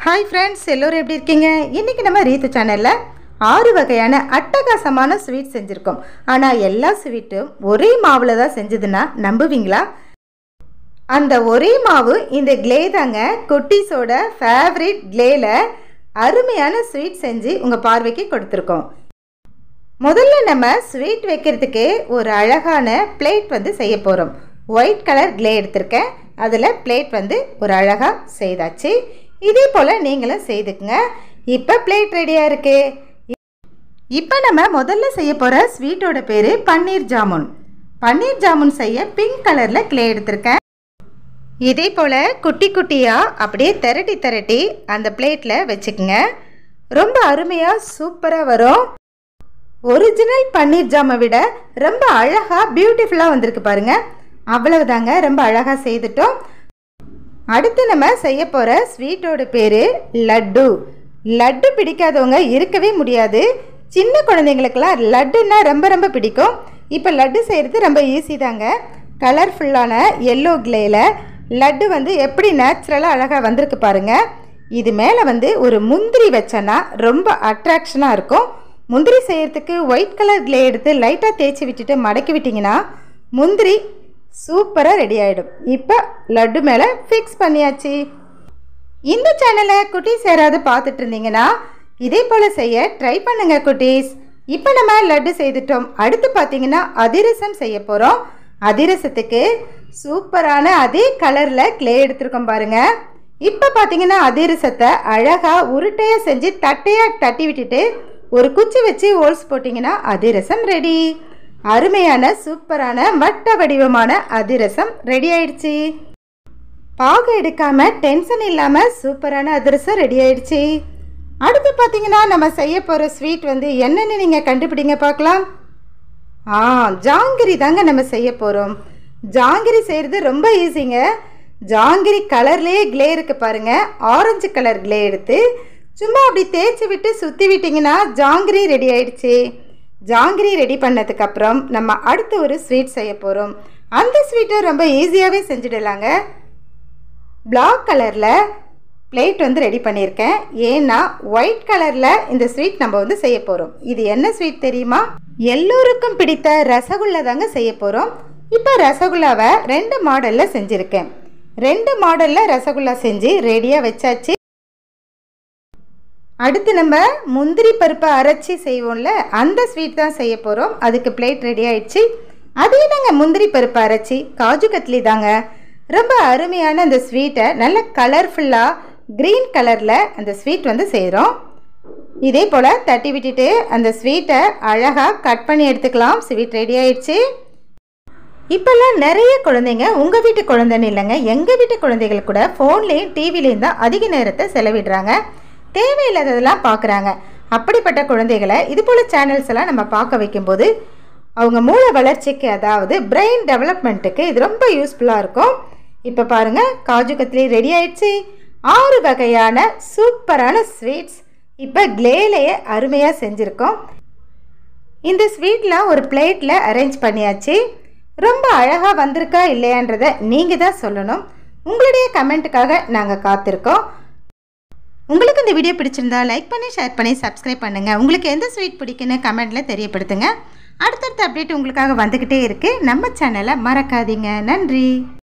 hi friends எல்லோரும் எப்படி இருக்கீங்க இன்றைக்கி நம்ம ரீத்து சேனலில் ஆறு வகையான அட்டகாசமான ஸ்வீட் செஞ்சுருக்கோம் ஆனால் எல்லா ஸ்வீட்டும் ஒரே மாவில் தான் செஞ்சதுன்னா நம்புவீங்களா அந்த ஒரே மாவு இந்த க்ளே தாங்க குட்டீஸோட ஃபேவரட் க்ளேல அருமையான ஸ்வீட் செஞ்சு உங்கள் பார்வைக்கு கொடுத்துருக்கோம் முதல்ல நம்ம ஸ்வீட் வைக்கிறதுக்கு ஒரு அழகான பிளேட் வந்து செய்ய போகிறோம் ஒயிட் கலர் க்ளே எடுத்திருக்கேன் அதில் பிளேட் வந்து ஒரு அழகாக செய்தாச்சு இதே போல் நீங்களும் செய்துக்குங்க இப்போ பிளேட் ரெடியாக இருக்கு இப்போ நம்ம முதல்ல செய்ய போகிற ஸ்வீட்டோட பேர் பன்னீர் ஜாமுன் பன்னீர் ஜாமுன் செய்ய பிங்க் கலரில் க்ளே எடுத்திருக்கேன் இதே போல் குட்டி குட்டியாக அப்படியே திரட்டி திரட்டி அந்த பிளேட்டில் வச்சுக்கோங்க ரொம்ப அருமையாக சூப்பராக வரும் ஒரிஜினல் பன்னீர் ஜாமை விட ரொம்ப அழகாக பியூட்டிஃபுல்லாக வந்திருக்கு பாருங்க அவ்வளவுதாங்க ரொம்ப அழகாக செய்துட்டோம் அடுத்து நம்ம செய்ய போகிற ஸ்வீட்டோட பேர் லட்டு லட்டு பிடிக்காதவங்க இருக்கவே முடியாது சின்ன குழந்தைங்களுக்கெல்லாம் லட்டுன்னா ரொம்ப ரொம்ப பிடிக்கும் இப்போ லட்டு செய்கிறது ரொம்ப ஈஸி தாங்க கலர்ஃபுல்லான எல்லோ கிளேயில் லட்டு வந்து எப்படி நேச்சுரலாக அழகாக வந்திருக்கு பாருங்க இது மேலே வந்து ஒரு முந்திரி வச்சோன்னா ரொம்ப அட்ராக்ஷனாக இருக்கும் முந்திரி செய்யறதுக்கு ஒயிட் கலர் க்ளே எடுத்து லைட்டாக தேய்ச்சி விட்டுட்டு மடக்கி விட்டிங்கன்னா முந்திரி சூப்பராக ரெடி ஆகிடும் இப்போ லட்டு மேலே ஃபிக்ஸ் பண்ணியாச்சு இந்த சேனலை குட்டீஸ் யாராவது பார்த்துட்டு இருந்தீங்கன்னா இதே போல் செய்ய ட்ரை பண்ணுங்க குட்டீஸ் இப்போ நம்ம லட்டு செய்துட்டோம் அடுத்து பார்த்தீங்கன்னா அதிரசம் செய்ய போகிறோம் அதிரசத்துக்கு சூப்பரான அதே கலரில் க்ளே எடுத்திருக்கோம் பாருங்க இப்போ பார்த்தீங்கன்னா அதிரசத்தை அழகாக உருட்டையாக செஞ்சு தட்டையாக தட்டி விட்டுட்டு ஒரு குச்சி வச்சு ஹோல்ஸ் போட்டிங்கன்னா அதிரசம் ரெடி அருமையான சூப்பரான வட்ட வடிவமான அதிரசம் ரெடி ஆயிடுச்சு பாகு எடுக்காம டென்ஷன் இல்லாமல் சூப்பரான அதிரசம் ரெடி ஆயிடுச்சு அடுத்து பார்த்தீங்கன்னா நம்ம செய்ய போகிற ஸ்வீட் வந்து என்னென்னு நீங்கள் கண்டுபிடிங்க பார்க்கலாம் ஆ ஜாங்கிரி தாங்க நம்ம செய்ய போகிறோம் ஜாங்கிரி செய்கிறது ரொம்ப ஈஸிங்க ஜாங்கிரி கலர்லேயே க்ளே இருக்கு பாருங்க ஆரஞ்சு கலர் க்ளே எடுத்து சும்மா அப்படி தேய்ச்சி விட்டு சுற்றி விட்டிங்கன்னா ஜாங்கிரி ரெடி ஆயிடுச்சு ஜாங்கிரி ரெடி பண்ணதுக்கப்புறம் நம்ம அடுத்து ஒரு ஸ்வீட் செய்ய போகிறோம் அந்த ஸ்வீட்டை ரொம்ப ஈஸியாகவே செஞ்சிடலாங்க பிளாக் கலரில் பிளேட் வந்து ரெடி பண்ணியிருக்கேன் ஏன்னா ஒயிட் கலரில் இந்த ஸ்வீட் நம்ம வந்து செய்ய போகிறோம் இது என்ன ஸ்வீட் தெரியுமா எல்லோருக்கும் பிடித்த ரசகுல்லா தாங்க செய்ய போகிறோம் இப்போ ரசகுல்லாவை ரெண்டு மாடலில் செஞ்சுருக்கேன் ரெண்டு மாடலில் ரசகுல்லா செஞ்சு ரெடியாக வச்சாச்சு அடுத்து நம்ம முந்திரி பருப்பை அரைச்சி செய்வோம்ல அந்த ஸ்வீட் தான் செய்ய போகிறோம் அதுக்கு பிளேட் ரெடி ஆயிடுச்சு அதே நாங்கள் முந்திரி பருப்பை அரைச்சி காஜு கத்லி தாங்க ரொம்ப அருமையான அந்த ஸ்வீட்டை நல்ல கலர்ஃபுல்லாக க்ரீன் கலரில் அந்த ஸ்வீட் வந்து செய்கிறோம் இதே போல் தட்டி விட்டுட்டு அந்த ஸ்வீட்டை அழகாக கட் பண்ணி எடுத்துக்கலாம் ஸ்வீட் ரெடி ஆயிடுச்சு இப்போல்லாம் நிறைய குழந்தைங்க உங்கள் வீட்டு குழந்தைன்னு இல்லைங்க எங்கள் வீட்டு குழந்தைகள் கூட ஃபோன்லேயும் டிவிலையும் தான் அதிக நேரத்தை செலவிடுறாங்க தேவையில்லாததெல்லாம் பார்க்குறாங்க அப்படிப்பட்ட குழந்தைகளை இது போல் சேனல்ஸ் எல்லாம் நம்ம பார்க்க வைக்கும்போது அவங்க மூளை வளர்ச்சிக்கு அதாவது பிரெயின் டெவலப்மெண்ட்டுக்கு இது ரொம்ப யூஸ்ஃபுல்லாக இருக்கும் இப்போ பாருங்கள் காஜு கத்லி ரெடி ஆயிடுச்சு ஆறு வகையான சூப்பரான ஸ்வீட்ஸ் இப்போ க்ளேலையே அருமையாக செஞ்சுருக்கோம் இந்த ஸ்வீட்லாம் ஒரு பிளேட்டில் அரேஞ்ச் பண்ணியாச்சு ரொம்ப அழகாக வந்திருக்கா இல்லையான்றதை நீங்கள் தான் சொல்லணும் உங்களுடைய கமெண்ட்டுக்காக நாங்கள் காத்திருக்கோம் உங்களுக்கு இந்த வீடியோ பிடிச்சிருந்தா லைக் பண்ணி ஷேர் பண்ணி சப்ஸ்கிரைப் பண்ணுங்கள் உங்களுக்கு எந்த ஸ்வீட் பிடிக்குன்னு கமெண்ட்டில் தெரியப்படுத்துங்க அடுத்தடுத்த அப்டேட் உங்களுக்காக வந்துக்கிட்டே இருக்குது நம்ம சேனலை மறக்காதீங்க நன்றி